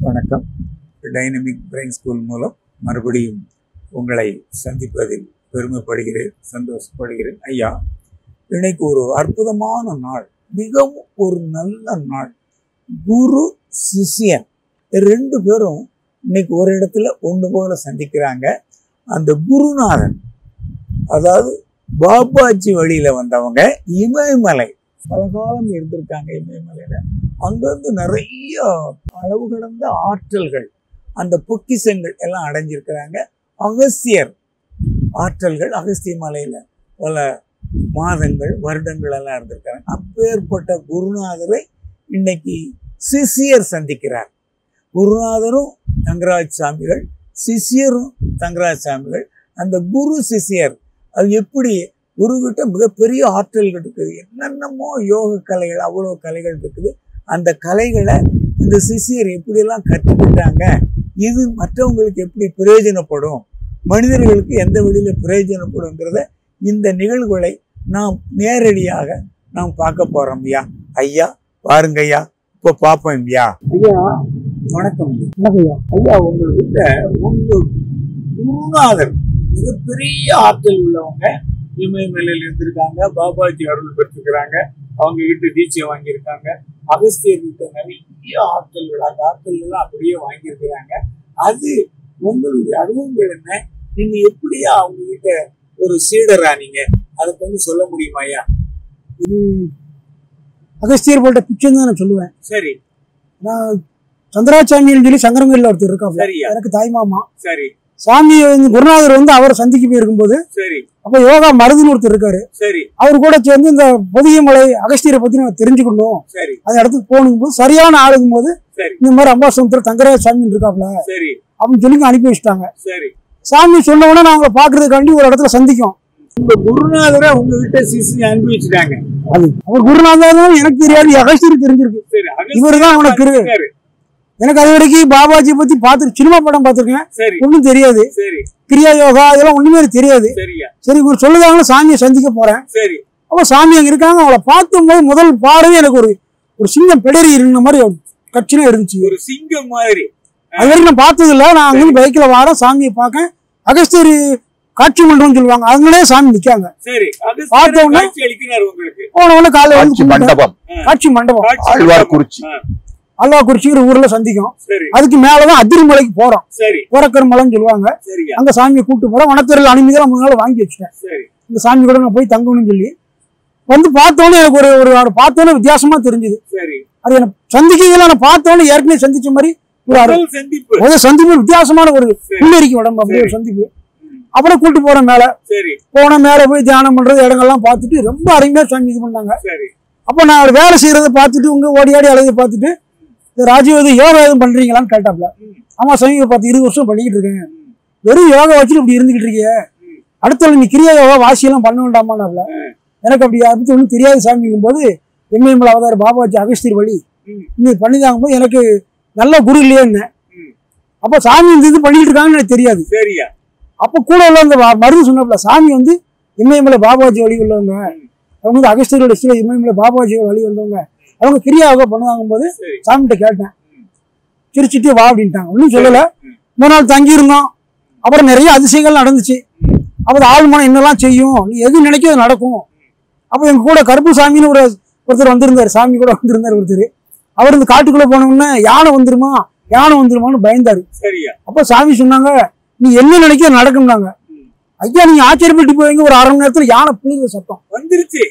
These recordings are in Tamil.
வணக்கம் டைனமிக் பிரெயின் ஸ்கூல் மூலம் மறுபடியும் உங்களை சந்திப்பதில் பெருமைப்படுகிறேன் சந்தோஷப்படுகிறேன் ஐயா இன்னைக்கு ஒரு அற்புதமான நாள் மிகவும் ஒரு நல்ல நாள் குரு சிஷ்யன் ரெண்டு பேரும் இன்னைக்கு ஒரு இடத்துல ஒன்று போல சந்திக்கிறாங்க அந்த குருநாதன் அதாவது பாபாஜி வழியில வந்தவங்க இமயமலை பல காலம் இருந்திருக்காங்க இமயமலையில அங்கிருந்து நிறைய அளவு கடந்த ஆற்றல்கள் அந்த பொக்கிஷங்கள் எல்லாம் அடைஞ்சிருக்கிறாங்க அகஸ்தியர் ஆற்றல்கள் அகஸ்திய மலையில பல மாதங்கள் வருடங்கள் எல்லாம் இருந்திருக்காங்க அப்பேற்பட்ட குருநாதரை இன்னைக்கு சிஷியர் சந்திக்கிறார் குருநாதரும் தங்கராஜ் சாமிகள் சிஷியரும் தங்கராஜ் சாமிகள் அந்த குரு சிஷியர் அது எப்படி குருகிட்ட மிகப்பெரிய ஆற்றல்கள் இருக்குது என்னென்னமோ யோக கலைகள் அவ்வளோ கலைகள் இருக்குது அந்த கலைகளை இந்த சிஷியர் எப்படியெல்லாம் கற்றுக்கிட்டாங்க இது மற்றவங்களுக்கு எப்படி பிரயோஜனப்படும் மனிதர்களுக்கு எந்த வழியில் பிரயோஜனப்படுங்கிறத இந்த நிகழ்வுகளை நாம் நேரடியாக நாம் பார்க்க போறோம் ஐயா ஐயா பாருங்க ஐயா இப்போ பார்ப்போம் ஐயா ஐயா வணக்கம் ஐயா ஐயா உங்ககிட்ட உங்க குருநாதர் மிகப்பெரிய ஆற்றல் உள்ளவங்க இமயமலையில் இருந்திருக்காங்க பாபாஜி அருள் பெற்றிருக்கிறாங்க அவங்க கிட்ட தீட்சை வாங்கியிருக்காங்க அகஸ்தியர் கிட்ட நிறைய ஆற்றல்கள் அந்த ஆற்றல்கள் அப்படியே வாங்கியிருக்கிறாங்க அது உங்களுடைய அனுபவங்கள் என்ன நீங்க எப்படியா அவங்க கிட்ட ஒரு சீடரா நீங்க அதை கொஞ்சம் சொல்ல முடியுமா ஐயா அகஸ்தியர் போட்ட பிச்சைன்னு தான் நான் சொல்லுவேன் சரி நான் சந்திராச்சாமின்னு சொல்லி சங்கரங்கல்ல ஒருத்தர் இருக்காங்க சரியா எனக்கு தாய் மாமா சரி சாமி வந்து குருநாதர் வந்து அவரை சந்திக்க போயிருக்கும்போது சரி அப்ப யோகா மருதுன்னு ஒருத்தர் இருக்காரு சரி அவர் கூட சேர்ந்து இந்த பொதிகை மலை அகஸ்தியரை பத்தி நம்ம தெரிஞ்சுக்கணும் சரி அந்த இடத்துக்கு போகும்போது சரியான ஆளுங்கும் போது சரி இந்த மாதிரி அம்பாசமுத்திர தங்கராஜ சாமி இருக்காப்ல சரி அப்படின்னு சொல்லி அனுப்பி வச்சிட்டாங்க சரி சாமி சொன்ன உடனே நான் அவங்கள பாக்குறதுக்காண்டி ஒரு இடத்துல சந்திக்கும் உங்க குருநாதரை உங்ககிட்ட சிசி அனுபவிச்சுட்டாங்க அது அவர் குருநாதர் எனக்கு தெரியாது அகஸ்தியர் தெரிஞ்சிருக்கு சரி இவருதான் அவனுக்கு இரு. இருக்காரு. எனக்கு அது வரைக்கும் பாபாஜி பத்தி பார்த்து சினிமா படம் பார்த்திருக்கேன் சரி ஒன்றும் தெரியாது சரி கிரியா யோகா இதெல்லாம் ஒண்ணுமே எனக்கு தெரியாது சரியா சரி இவர் சொல்லுதாங்க சாமியை சந்திக்க போறேன் சரி அப்ப சாமி அங்க இருக்காங்க அவளை பார்க்கும்போது முதல் பார்வை எனக்கு ஒரு ஒரு சிங்கம் பிடரி இருந்த மாதிரி ஒரு கட்சினா இருந்துச்சு ஒரு சிங்கம் மாதிரி அது வரைக்கும் நான் பார்த்தது இல்ல நான் அங்கிருந்து பைக்ல வாரேன் சாமியை பார்க்க அகஸ்தியர் காட்சி மண்டபம்னு சொல்லுவாங்க அங்கனே சாமி நிக்காங்க சரி அது பார்த்த உடனே- காட்சி அளிக்கிறார் உங்களுக்கு போன உடனே காலையில வந்து காட்சி கும்பிட்டேன். மண்டபம் காட்சி மண்டபம் காட்சி ஆழ்வார்குறிச்சி. ஆ, அல்வாக்குறிச்சிங்கிற ஊர்ல சந்திக்கும் சரி அதுக்கு மேலதான் அதிரிமலைக்கு போறோம் சரி போரக்கர் மலைன்னு சொல்லுவாங்க சரியா அங்க சாமியை கூட்டு போறோம் வனத்துறையில் அனுமதி மூணு நாள் வாங்கி வச்சுட்டேன் சரி இந்த சாமி கூட நான் போய் தங்கணும்னு சொல்லி வந்து பார்த்தோன்னே எனக்கு ஒரு ஒரு அவரை பார்த்தோன்னே வித்தியாசமா தெரிஞ்சுது சரி அது எனக்கு சந்திக்கையில நான் பார்த்தோன்னே ஏற்கனவே சந்திச்ச மாதிரி ஒரு அரு- முதல் சந்திப்பு முதல் சந்திப்பு வித்தியாசமான ஒரு சரி. புல்லரிக்கும் உடம்பு அப்படியே ஒரு சந்திப்பு அப்புறம் கூட்டு போறேன் மேல சரி போன மேல போய் தியானம் பண்றது இடங்கள்லாம் பார்த்துட்டு ரொம்ப அருமையா சாமி இது பண்ணாங்க சரி அப்போ நான் ஒரு வேலை செய்யறதை பார்த்துட்டு உங்க ஓடி ஆடி அழகை பார்த்துட்டு இந்த ராஜீவ் இது யோகா எதுவும் பண்றீங்களான்னு கேட்டாப்ல ம். ஆமா சாமி ஒரு பத்து இருபது வருஷம் பண்ணிக்கிட்டு இருக்கேன் ம். வெறும் யோகா வச்சுட்டு இப்படி இருந்துகிட்டு இருக்கிய ம். அடுத்த நீ கிரியா யோகா வாசியெல்லாம் பண்ண வேண்டாமான்னாப்ல எனக்கு அப்படி அதை பத்தி ஒன்றும் தெரியாது சாமிங்கும் போது எம்ஏஎம்ல அவதார பாபாஜி அகஸ்தியர் வழி ம். நீ பண்ணிதாங்கும் போது எனக்கு நல்ல குரு இல்லையே என்ன ம். அப்ப சாமி இந்த இது பண்ணிட்டு இருக்காங்கன்னு எனக்கு தெரியாது சரியா அப்ப கூட உள்ள அந்த வ- மருந்து சொன்னப்பல சாமி வந்து இமயமலை பாபாஜி வழி உள்ளவங்க அவங்க வந்து அகஸ்தியரோட சில இமயமலை பாபாஜி வழி வந்தவங்க அவங்க கிரியாவை பண்ணுவாங்க போது சரி சாமிகிட்ட கேட்டேன் ம். சிரிச்சிட்டு வா அப்படின்ட்டாங்க ஒன்றும் சொல்லல ம். மூணு நாள் தங்கி இருந்தோம் அப்புறம் நிறைய அதிசயங்கள் நடந்துச்சு அப்போ ஆழ்மனம் என்னெல்லாம் செய்யும் நீ எது நினைக்க அது நடக்கும் அப்போ எங்க கூட கருப்பு சாமின்னு ஒரு ஒருத்தர் வந்திருந்தார் சாமி கூட வந்திருந்தார் ஒருத்தர் அவர் இந்த காட்டுக்குள்ள போனோம்னா யானை வந்துருமா யானை வந்துருமான்னு பயந்தாரு சரியா அப்போ சாமி சொன்னாங்க நீ என்ன நினைக்க அது நடக்கும்னாங்க ம். ஐயா நீங்க ஆச்சரியப்பட்டு போவீங்க ஒரு அரை மணி நேரத்துல யானை புளிகிற சத்தம் வந்துருச்சு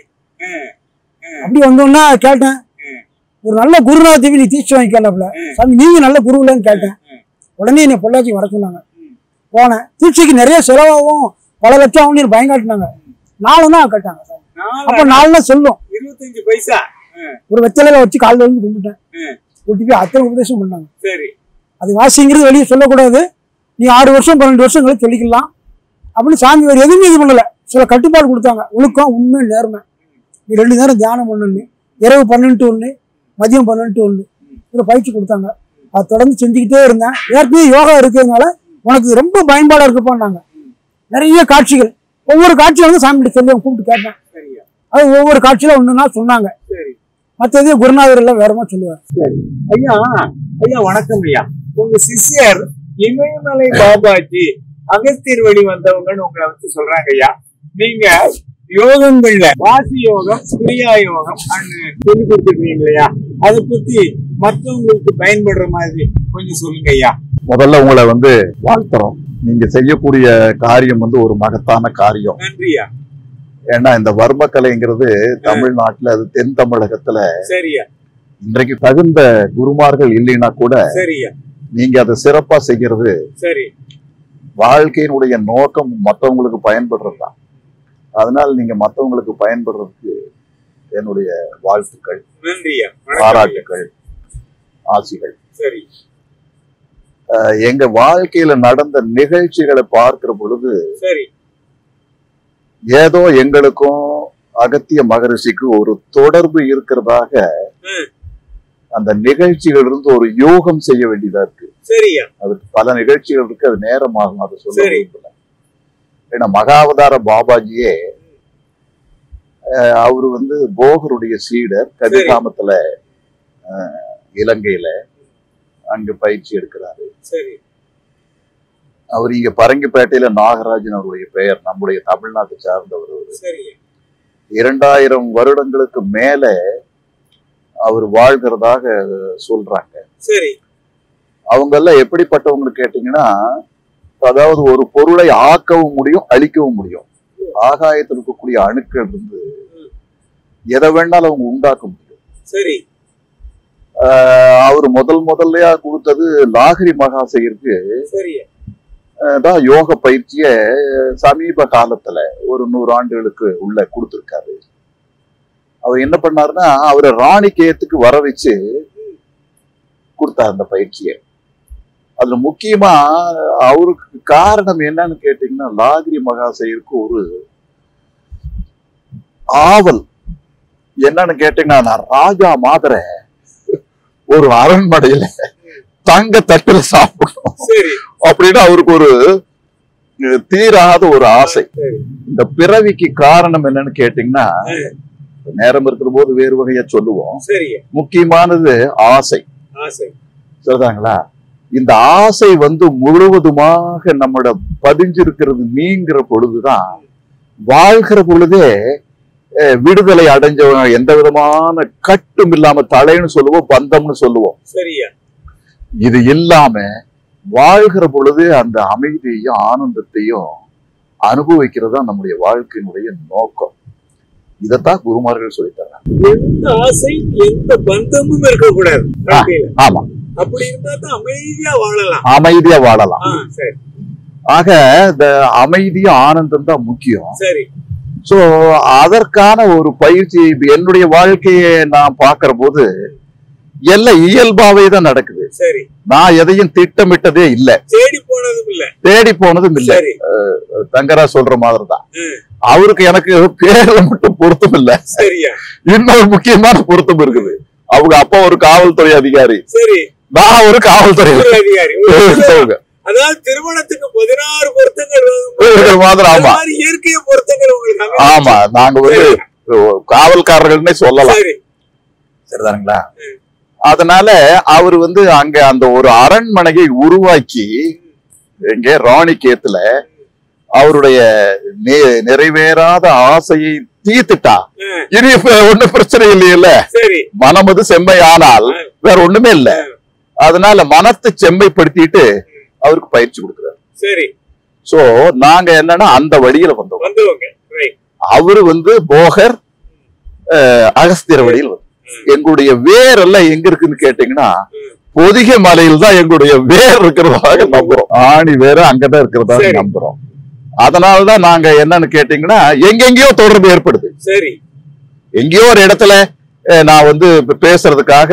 அப்படி வந்தோன்னா கேட்டேன் ம். ஒரு நல்ல குருநாத் தேவி நீ தீட்சை வாங்கிக்கலாம்ல ம். சாமி நீங்க நல்ல குரு இல்லைன்னு கேட்டேன் ம். உடனே என்னை பொள்ளாச்சி வர சொன்னாங்க ம். போனேன் தீட்சைக்கு நிறைய செலவாகும் பல லட்சம் ஆகும் பயங்காட்டினாங்க நாலு தான் கேட்டாங்க அப்ப நாலு நாலுனா சொல்லும் இருபத்தஞ்சு பைசா ஒரு வெத்தலையில வச்சு காலில் வந்து கும்பிட்டேன் ம். கூட்டி போய் அத்தனை உபதேசம் பண்ணாங்க சரி அது வாசிங்கிறது வெளியே சொல்லக்கூடாது நீ ஆறு வருஷம் பன்னெண்டு வருஷம் கழிச்சு சொல்லிக்கலாம் அப்படின்னு சாமி வேறு எதுவுமே இது பண்ணல சில கட்டுப்பாடு கொடுத்தாங்க ஒழுக்கம் உண்மை நேர்மை நீ ரெண்டு நேரம் தியானம் பண்ணணும் இரவு பன்னெண்டு ஒன்று மதியம் பன்னெண்டு ஒன்று இதில் பயிற்சி கொடுத்தாங்க அதை தொடர்ந்து செஞ்சுக்கிட்டே இருந்தேன் ஏற்கனவே யோகா இருக்கிறதுனால உனக்கு ரொம்ப பயன்பாடாக இருக்குப்பான்னாங்க நிறைய காட்சிகள் ஒவ்வொரு காட்சியும் வந்து சாமிகிட்ட சொல்லி கூப்பிட்டு கேட்டேன் சரியா அது ஒவ்வொரு காட்சியில ஒண்ணுன்னா சொன்னாங்க சரி மற்றது குருநாதர் எல்லாம் வேறமா சொல்லுவார் ஐயா ஐயா வணக்கம் ஐயா உங்க சிஷ்யர் இமயமலை பாபாஜி அகஸ்தியர் வழி வந்தவங்கன்னு உங்களை வந்து சொல்றாங்க ஐயா நீங்க யோகங்கள்ல வாசி யோகம் கிரியா யோகம் சொல்லி கொடுத்துருக்கீங்க இல்லையா அதை பத்தி மற்றவங்களுக்கு பயன்படுற மாதிரி கொஞ்சம் சொல்லுங்க ஐயா முதல்ல உங்களை வந்து வாழ்த்துறோம் நீங்க செய்யக்கூடிய காரியம் வந்து ஒரு மகத்தான காரியம் நன்றியா ஏன்னா இந்த வர்மக்கலைங்கிறது தமிழ்நாட்டுல அது தென் தமிழகத்துல சரியா இன்றைக்கு தகுந்த குருமார்கள் இல்லைன்னா கூட சரியா நீங்க அதை சிறப்பா செய்யறது சரி வாழ்க்கையினுடைய நோக்கம் மற்றவங்களுக்கு பயன்படுறது தான் அதனால நீங்க மற்றவங்களுக்கு பயன்படுறதுக்கு என்னுடைய வாழ்த்துக்கள் நன்றியா வணக்கம் ஐயா. பாராட்டுக்கள் ஆசிகள் சரி அஹ் எங்க வாழ்க்கையில நடந்த நிகழ்ச்சிகளை பார்க்கிற பொழுது சரி ஏதோ எங்களுக்கும் அகத்திய மகரிஷிக்கு ஒரு தொடர்பு இருக்கிறதாக ம். அந்த நிகழ்ச்சிகள் இருந்து ஒரு யோகம் செய்ய வேண்டியதா இருக்கு சரியா அதுக்கு பல நிகழ்ச்சிகள் இருக்கு அது நேரமாகும் அதை சொல்ல சரி. விரும்பல ஏன்னா மகாவதார பாபாஜியே அஹ், அவரு வந்து போகருடைய சீடர் கதிர்காமத்துல அஹ், இலங்கையில அங்க பயிற்சி எடுக்கிறாரு சரி அவர் இங்க பரங்கிப்பேட்டையில நாகராஜன் அவருடைய பெயர் நம்முடைய தமிழ்நாட்டை சார்ந்தவர் அவரு. சரி இரண்டாயிரம் வருடங்களுக்கு மேல அவர் வாழ்கிறதாக சொல்றாங்க சரி அவங்க எல்லாம் எப்படிப்பட்டவங்க கேட்டீங்கன்னா அதாவது ஒரு பொருளை ஆக்கவும் முடியும் அழிக்கவும் முடியும் ஆகாயத்தில் இருக்கக்கூடிய அணுக்கள் இருந்து எதை வேணாலும் அவங்க உண்டாக்க முடியும் சரி ஆஹ் அவர் முதல் முதல்லையா கொடுத்தது லாகிரி மகாசையருக்கு சரியா ஆஹ் தான் யோக பயிற்சிய சமீப காலத்துல ஒரு நூறு ஆண்டுகளுக்கு உள்ள கொடுத்திருக்காரு அவர் என்ன பண்ணாருன்னா அவரை ராணிகேயத்துக்கு வர வச்சு கொடுத்தார் அந்த பயிற்சியை அதுல முக்கியமா அவருக்கு காரணம் என்னன்னு கேட்டீங்கன்னா லாகிரி மகாசையருக்கு ஒரு ஆவல் என்னன்னு கேட்டீங்கன்னா நான் ராஜா மாதர ஒரு அரண்மனையில தங்க தட்டுல சாப்பிடணும் சரி அப்படின்னு அவருக்கு ஒரு அஹ், தீராத ஒரு ஆசை சரி இந்த பிறவிக்கு காரணம் என்னன்னு கேட்டீங்கன்னா நேரம் இருக்கிற போது வேறு வகையா சொல்லுவோம் சரியா முக்கியமானது ஆசை ஆசை சொல்றாங்களா இந்த ஆசை வந்து முழுவதுமாக நம்மளோட பதிஞ்சிருக்கிறது நீங்கிற பொழுதுதான் வாழ்கிற பொழுதே அஹ், விடுதலை அடைஞ்சவங்க எந்த விதமான கட்டும் இல்லாம தலைன்னு சொல்லுவோம் பந்தம்னு சொல்லுவோம் சரியா இது இல்லாம வாழ்கிற பொழுது அந்த அமைதியையும் ஆனந்தத்தையும் அனுபவிக்கிறது தான் நம்முடைய வாழ்க்கையினுடைய நோக்கம் இதைத்தான் குருமார்கள் சொல்லித்தராங்க எந்த ஆசை எந்த பந்தமும் இருக்கக்கூடாது வாழ்க்கையில ஆமா அப்படி இருந்தா தான் அமைதியா வாழலாம் அமைதியா வாழலாம் ஆ, சரி ஆக இந்த அமைதியும் ஆனந்தம் தான் முக்கியம் சரி சோ அதற்கான ஒரு பயிற்சி இப்ப என்னுடைய வாழ்க்கையை நான் பார்க்கிற போது எல்லாம் இயல்பாவே தான் நடக்குது சரி நான் எதையும் திட்டமிட்டதே இல்ல தேடி போனதும் இல்ல தேடி போனதும் இல்ல சரி தங்கரா சொல்ற மாதிரி தான் ம். அவருக்கு எனக்கு பேர்ல மட்டும் பொருத்தம் இல்ல சரியா இன்னொரு முக்கியமான பொருத்தம் இருக்குது அவங்க அப்பா ஒரு காவல்துறை அதிகாரி சரி நான் ஒரு காவல்துறை ஒரு அதிகாரி சொல்லுங்க. அதாவது திருமணத்துக்கு பதினாறு பொருத்தங்கள் வாங்கும்போது மாதிரி அது ஆமா மாதிரி இயற்கைய பொருத்தங்கள் உங்களுக்கு அமைஞ்சிருச்சு. ஆமா நாங்க வந்து காவல்காரர்கள்னே சொல்லலாம் சரி சரிதானுங்களா அதனால அவர் வந்து அங்க அந்த ஒரு அரண்மனையை உருவாக்கி எங்க ராணிகேத்துல அவருடைய நி- நிறைவேறாத ஆசையை தீர்த்துட்டா ஆ, இனி இப்ப ஒண்ணும் பிரச்சனை இல்லையில சரி மனமது செம்மையானால் வேற ஒண்ணுமே இல்ல அதனால மனத்தை செம்மைப்படுத்திட்டு அவருக்கு பயிற்சி கொடுக்குறாரு சரி சோ நாங்க என்னன்னா அந்த வழியில வந்தோம் வந்தவங்க ரைட் அவரு வந்து போகர் அஹ், அகஸ்தியர் வழியில் வந்தோம். எங்களுடைய வேர் எல்லாம் எங்க இருக்குன்னு கேட்டீங்கன்னா பொதிகை மலையில் தான் எங்களுடைய வேர் இருக்கிறதாக நம்புறோம் ஆணி வேற அங்கதான் இருக்கிறதாக சரி. நம்புறோம் அதனாலதான் நாங்க என்னன்னு கேட்டீங்கன்னா எங்கெங்கேயோ தொடர்பு ஏற்படுது சரி எங்கேயோ ஒரு இடத்துல அஹ், நான் வந்து இப்ப பேசுறதுக்காக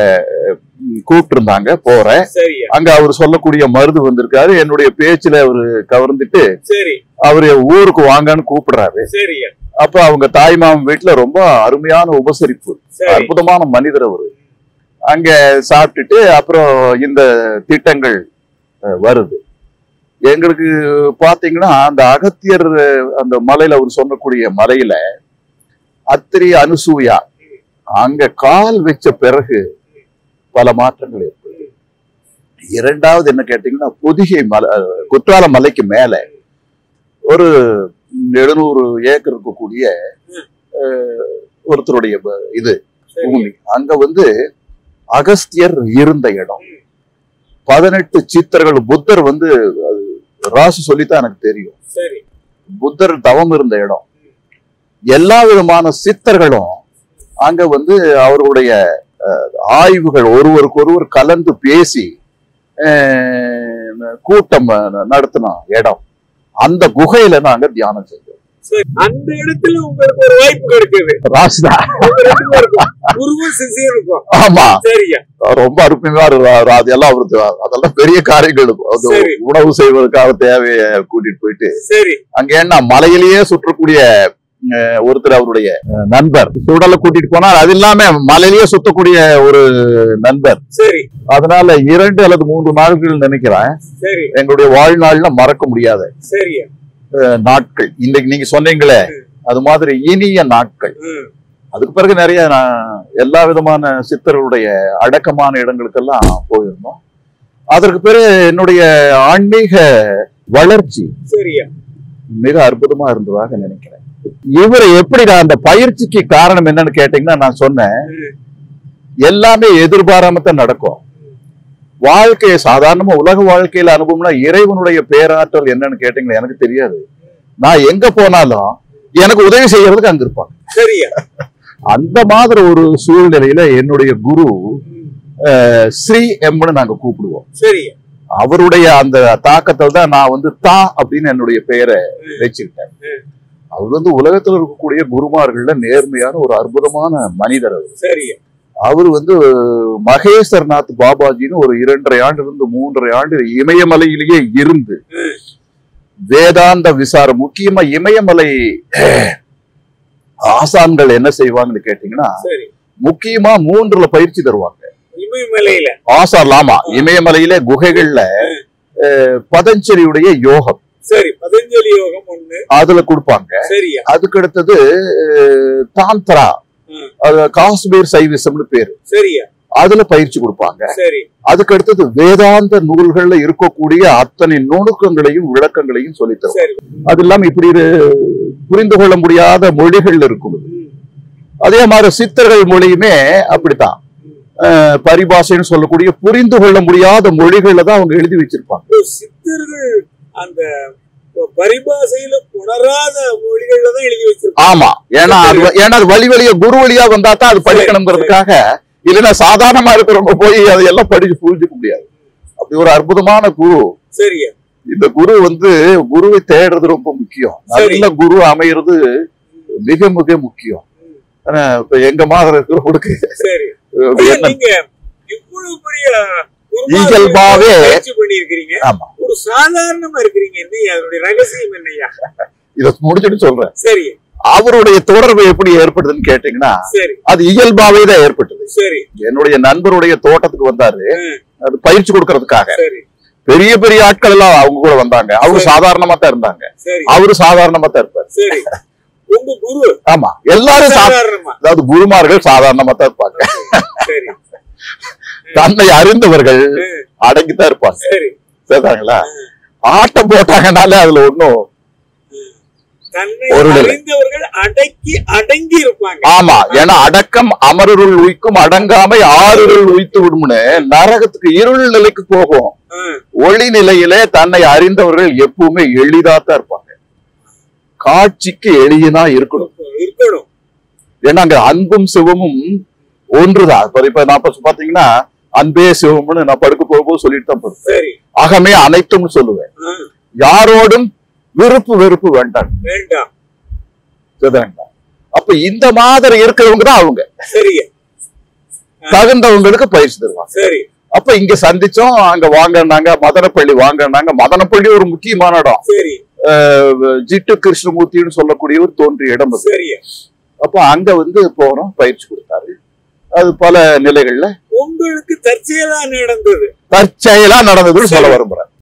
கூப்பிட்டு இருந்தாங்க போறேன் சரியா அங்க அவர் சொல்லக்கூடிய மருது வந்திருக்காரு என்னுடைய பேச்சுல அவரு கவர்ந்துட்டு சரி அவரு ஊருக்கு வாங்கன்னு கூப்பிடுறாரு சரியா அப்ப அவங்க தாய் மாமன் வீட்டுல ரொம்ப அருமையான உபசரிப்பு சரி அற்புதமான மனிதர் அவரு அங்க சாப்பிட்டுட்டு அப்புறம் இந்த திட்டங்கள் அஹ், வருது எங்களுக்கு பாத்தீங்கன்னா அந்த அகத்தியர் அஹ், அந்த மலையில அவர் சொல்லக்கூடிய மலையில அத்திரி அனுசூயா அங்க கால் வச்ச பிறகு பல மாற்றங்கள் ஏற்படுது இரண்டாவது என்ன கேட்டீங்கன்னா பொதிகை மலை அஹ், குற்றால மலைக்கு மேல ஒரு எழுநூறு ஏக்கர் இருக்கக்கூடிய அஹ், ஒருத்தருடைய ப- இது சரி பூமி அங்க வந்து அகஸ்தியர் இருந்த இடம் பதினெட்டு சித்தர்கள் புத்தர் வந்து அது ராசு சொல்லித்தான் எனக்கு தெரியும் சரி புத்தர் தவம் இருந்த இடம் எல்லா விதமான சித்தர்களும் அங்க வந்து அவர்களுடைய அஹ், ஆய்வுகள் ஒருவருக்கு ஒருவர் கலந்து பேசி அஹ், கூட்டம் அஹ், நடத்தின இடம் அந்த குகையில நாங்க தியானம் செஞ்சோம் சரி அந்த இடத்துல உங்களுக்கு ஒரு வாய்ப்பு கிடைக்குது ராசுதா உங்க ரெண்டு பேருக்கும். குருவும் சிஷியருக்கும் ஆமா சரியா ரொம்ப அருமையா இரு- அதெல்லாம் அவருக்கு அதெல்லாம் பெரிய காரியங்கள் அது சரி. உணவு செய்வதற்காக தேவைய கூட்டிட்டு போயிட்டு சரி அங்க என்ன மலையிலேயே சுற்றக்கூடிய அஹ், ஒருத்தர் அவருடைய அஹ், நண்பர் சுடலை கூட்டிட்டு போனார் அது இல்லாம மலையிலேயே சுத்தக்கூடிய ஒரு நண்பர் சரி அதனால இரண்டு அல்லது மூன்று நாட்கள் நினைக்கிறேன் சரி எங்களுடைய வாழ்நாள்ல மறக்க முடியாத சரியா அஹ், நாட்கள் இன்னைக்கு நீங்க சொன்னீங்களே அது மாதிரி இனிய நாட்கள் ம், அதுக்கு பிறகு நிறைய நான் எல்லா விதமான சித்தர்களுடைய அடக்கமான இடங்களுக்கெல்லாம் போயிருந்தோம் அதற்கு பிறகு என்னுடைய ஆன்மீக வளர்ச்சி சரியா மிக அற்புதமா இருந்ததாக நினைக்கிறேன் இவரை எப்படி நான் அந்த பயிற்சிக்கு காரணம் என்னன்னு கேட்டீங்கன்னா நான் சொன்னேன் ம், எல்லாமே எதிர்பாராம தான் நடக்கும் வாழ்க்கையை சாதாரணமா உலக வாழ்க்கையில அனுபவம்னா இறைவனுடைய பேராற்றல் என்னன்னு கேட்டீங்களா எனக்கு தெரியாது நான் எங்க போனாலும் எனக்கு உதவி செய்யறதுக்கு அங்க இருப்பாங்க சரியா அந்த மாதிரி ஒரு சூழ்நிலையில என்னுடைய குரு ம், அஹ், ஸ்ரீ எம்னு நாங்க கூப்பிடுவோம் சரியா அவருடைய அந்த தாக்கத்தில் தான் நான் வந்து தா அப்படின்னு என்னுடைய பெயரை வச்சுக்கிட்டேன் ம். அவர் வந்து உலகத்துல இருக்கக்கூடிய குருமார்கள்ல நேர்மையான ஒரு அற்புதமான மனிதர் அவர் சரியா அவர் வந்து மகேஸ்வர்நாத் பாபாஜின்னு ஒரு இரண்டரை ஆண்டு இருந்து மூன்றரை ஆண்டு இமயமலையிலேயே இருந்து ம். வேதாந்த விசாரம் முக்கியமா இமயமலை ஆசான்கள் என்ன செய்வாங்கன்னு கேட்டீங்கன்னா சரி முக்கியமா மூன்றுல பயிற்சி தருவாங்க இமயமலையில ஆசான் ஆமா இமயமலையில குகைகள்ல அஹ், பதஞ்சலியுடைய யோகம் சரி பதஞ்சலி யோகம் ஒண்ணு அதுல கொடுப்பாங்க சரியா அதுக்கு அடுத்தது அஹ், தாந்திரா ம். அது காஷ்மீர் சைவிசம்னு பேரு சரியா அதுல பயிற்சி கொடுப்பாங்க சரி அதுக்கு அடுத்தது வேதாந்த நூல்கள்ல இருக்கக்கூடிய அத்தனை நுணுக்கங்களையும் விளக்கங்களையும் சொல்லித் தரும் சரி அது இல்லாம இப்படி ஒரு புரிந்து கொள்ள முடியாத மொழிகள் இருக்கும் ம், அதே மாதிரி சித்தர்கள் மொழியுமே அப்படித்தான் அஹ், பரிபாஷைன்னு சொல்லக்கூடிய புரிந்து கொள்ள முடியாத மொழிகள்ல தான் அவங்க எழுதி வச்சிருப்பாங்க இப்போ சித்தர்கள் அந்த பரிபாசையில உணராத மொழிகள்ல தான் எழுதி வச்சிருப்பாங்க ஆமா ஏன்னா அது ஏன்னா அது வழி வழியா குரு வழியா வந்தா தான் அது படிக்கணுங்கிறதுக்காக இல்லைன்னா சாதாரணமா இருக்கிறவங்க போய் அதையெல்லாம் படிச்சு புரிஞ்சுக்க முடியாது அப்படி ஒரு அற்புதமான குரு சரியா இந்த குரு வந்து குருவை தேடுறது ரொம்ப முக்கியம் நல்ல குரு அமைகிறது மிக மிக முக்கியம் ஆனா, இப்ப எங்க மாதிரி இருக்கிறவங்களுக்கு சரி அஹ், ஐயா, என்ன நீங்க இவ்வளவு பெரிய இயல்பாவே- பயிற்சி பண்ணியிருக்கிறீங்க ஆமா ஒரு சாதாரணமா இருக்கிறீங்க என்னையா அதனுடைய ரகசியம் என்னையா இத முடிச்சுட்டு சொல்றேன் சரி அவருடைய தொடர்பு எப்படி ஏற்படுதுன்னு கேட்டீங்கன்னா சரி அது இயல்பாவே தான் ஏற்பட்டது சரி என்னுடைய நண்பருடைய தோட்டத்துக்கு வந்தாரு ம், அது பயிற்சி கொடுக்கறதுக்காக சரி பெரிய பெரிய ஆட்கள் எல்லாம் அவங்க கூட வந்தாங்க அவங்க சரி. சாதாரணமா தான் இருந்தாங்க சரி அவரு சாதாரணமா தான் இருப்பாரு சரி உங்க குரு ஆமா எல்லாரும் சா- சாதாரணமா அதாவது குருமார்கள் சாதாரணமா தான் இருப்பாங்க சரி தன்னை அறிந்தவர்கள் ம், அடங்கித்தான் இருப்பாங்க சரி சரிங்களா ஆட்டம் போட்டாங்கனாலே அதுல ஒண்ணும் தன்னை ஒரு நிலை. அறிந்தவர்கள் அடக்கி அடங்கி இருப்பாங்க ஆமா ஏன்னா அடக்கம் அமருள் உய்க்கும் அடங்காமை ஆறுருள் உய்த்து விடும்னு நரகத்துக்கு இருள் நிலைக்கு போகும் ம், ஒளி நிலையிலே தன்னை அறிந்தவர்கள் எப்பவுமே எளிதாத்தான் இருப்பாங்க காட்சிக்கு எளியனா இருக்கணும் இருக்கணும் ஏன்னா அங்க அன்பும் சிவமும் ஒன்றுதான் இப்ப இப்ப நான் இப்ப பாத்தீங்கன்னா அன்பே சிவம்னு நான் படுக்க போகும்போது சொல்லிட்டு தான் படுப்பேன் சரி அகமே அனைத்தும் சொல்லுவேன் ம், யாரோடும் விருப்பு வெறுப்பு வேண்டாம் வேண்டாம் சரிங்களா? அப்ப இந்த மாதிரி இருக்கிறவங்க தான் அவங்க சரியா தகுந்தவங்களுக்கு பயிற்சி தருவாங்க சரி அப்ப இங்க சந்திச்சோம் அங்க வாங்கினாங்க மதனப்பள்ளி வாங்கினாங்க மதனப்பள்ளி ஒரு முக்கியமான இடம் சரி அஹ் ஜிட்டு கிருஷ்ணமூர்த்தின்னு சொல்லக்கூடியவர் தோன்றிய இடம் அது சரியா அப்ப அங்க வந்து போறோம் பயிற்சி கொடுத்தாரு அது பல நிலைகள்ல உங்களுக்கு தற்செயலா நடந்தது தற்செயலா நடந்ததுன்னு சொல்ல விரும்புறேன்